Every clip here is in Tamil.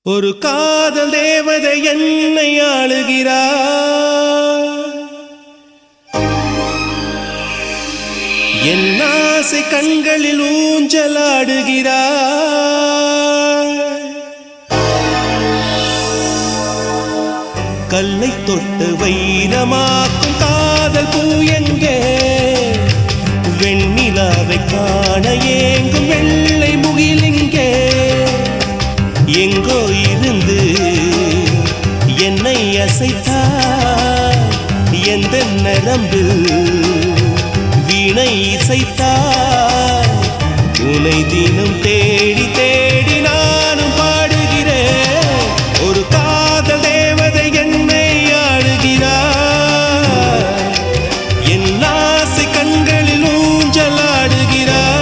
ஒரு காதல் தேவதை என்னை ஆளுகிறார் என் ஆசை கண்களில் ஊஞ்சலாடுகிறார் கல்லை தொட்டு வைரமாக்கும் காதல் பூ எங்கே வெண்ணிலாவை காண ஏங்கும் வெள்ளை முகிலிங்கே எங்கோ இருந்து என்னை அசைத்தார் எந்த நரம்பில் வீணை இசைத்தார் உனை தினம் தேடி தேடி நானும் பாடுகிறேன் ஒரு காதல் தேவதை என்னை ஆளுகிறார் என் ஆசை கண்களில் ஊஞ்சலாடுகிறார்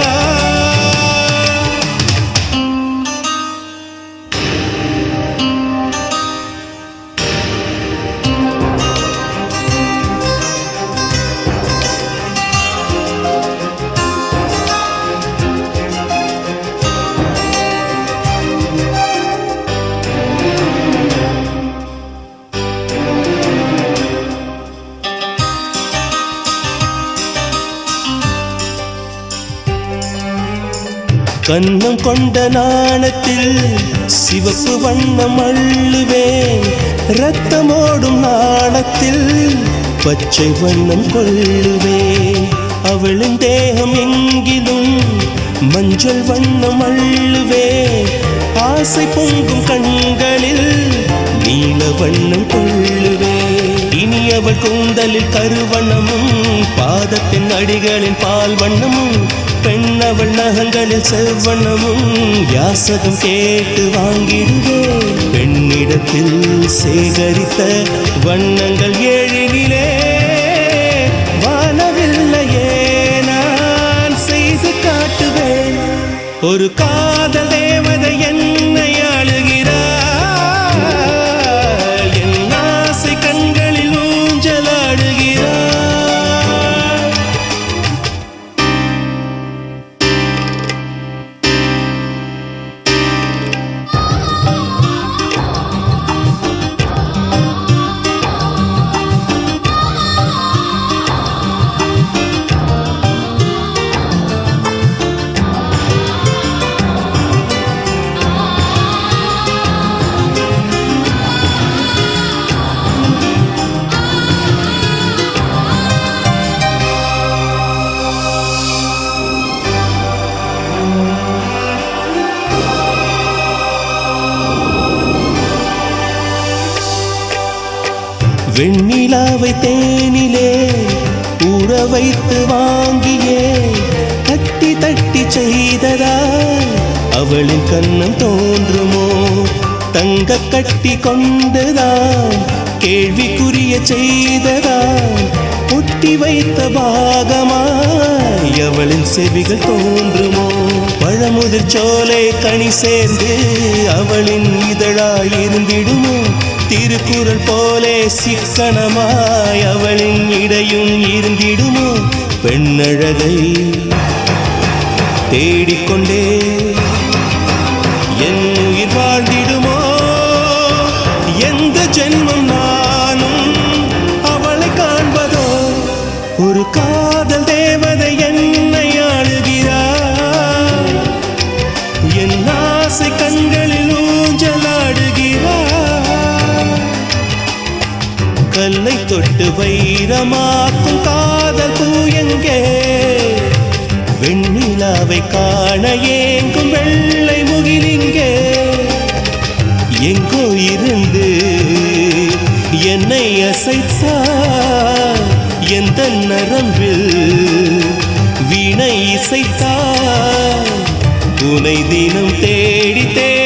கன்னம் கொண்ட நாணத்தில் சிவப்பு வண்ணம் அள்ளுவேன் ரத்தமோடும் நாணத்தில் பச்சை வண்ணம் கொள்ளுவேன் அவளின் தேகம் எங்கிலும் மஞ்சள் வண்ணம் அள்ளுவேன் ஆசை பொங்கும் கண்களில் நீல வண்ணம் கொள்ளுவேன் இனி அவள் கூந்தலில் கருவண்ணமும் பாதத்தின் அடிகளின் பால் வண்ணமும் பெண் அவள் நகங்களில் செவ்வண்ணமும் யாசகம் கேட்டு வாங்கிடுவேன் பெண்ணிடத்தில் சேகரித்த வண்ணங்கள் ஏழினிலே வானவில்லையே நான் செய்து காட்டுவேன் ஒரு காதல் தேவதை என்னை ஆளுகிறார் என் ஆசை கண்களில் ஊஞ்சலாடுகிறார் வெண்ணிலாவை தேனிலே ஊற வைத்து வாங்கியே தட்டி தட்டி செய்ததால் அவளின் கண்ணம் தோன்றுமோ தங்க கட்டி கொண்டுதான் கேள்விக்குரிய செய்ததால் ஒட்டி வைத்த பாகமாய் அவளின் செவிகள் தோன்றுமோ பழமுதிர் சோலை கனி சேர்ந்து அவளின் இதழாய் இருந்திடுமோ திருக்குறள் போலே சிக்கனமாய் அவளின் இடையும் இருந்திடுமோ பெண்ணழகை தேடிக்கொண்டே என் உயிர் வாழ்ந்திடுமோ எந்த ஜென்மம் நானும் அவளை காண்பதோ ஒரு காதல் தேவதை என்னை ஆளுகிறார் என் ஆசை கண்களில் ஊஞ்சலாடுகிறார் கல்லை தொட்டு வைரமாக்கும் காதல் பூ எங்கே வெண்ணிலாவை காண ஏங்கும் வெள்ளை முகிலிங்கே எங்கோ இருந்து என்னை அசைத்தார் எந்த நரம்பில் வீணை இசைத்தார் உனை தினம் தேடி தேடி